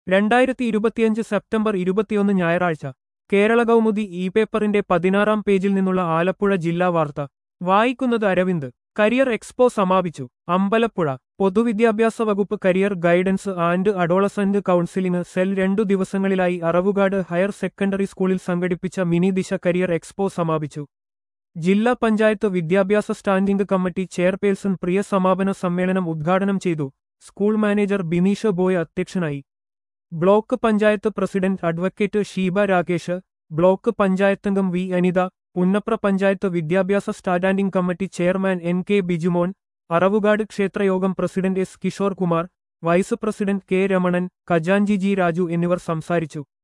രണ്ടായിരത്തി ഇരുപത്തിയഞ്ച് സെപ്റ്റംബർ ഇരുപത്തിയൊന്ന് ഞായറാഴ്ച കേരള കൗമുദി ഇ പേപ്പറിന്റെ പതിനാറാം പേജിൽ നിന്നുള്ള ആലപ്പുഴ ജില്ലാ വാർത്ത വായിക്കുന്നത് അരവിന്ദ് കരിയർ എക്സ്പോ സമാപിച്ചു അമ്പലപ്പുഴ പൊതുവിദ്യാഭ്യാസ വകുപ്പ് career guidance and adolescent counselling cell രണ്ടു ദിവസങ്ങളിലായി അറവുകാട് ഹയർ സെക്കൻഡറി സ്കൂളിൽ സംഘടിപ്പിച്ച മിനി ദിശ കരിയർ എക്സ്പോ സമാപിച്ചു ജില്ലാ പഞ്ചായത്ത് വിദ്യാഭ്യാസ സ്റ്റാൻഡിംഗ് കമ്മിറ്റി ചെയർപേഴ്സൺ പ്രിയ സമാപന സമ്മേളനം ഉദ്ഘാടനം ചെയ്തു സ്കൂൾ മാനേജർ ബിനീഷ് ബോയ് അധ്യക്ഷനായി block panchayat president advocate Sheeba Rakesh block പഞ്ചായത്തംഗം വി അനിത പുന്നപ്ര പഞ്ചായത്ത് വിദ്യാഭ്യാസ standing committee chairman N K Bijumon Aravukad ക്ഷേത്രയോഗം president S Kishore Kumar vice president K Ramanan ഖജാൻജി ജി രാജു എന്നിവർ സംസാരിച്ചു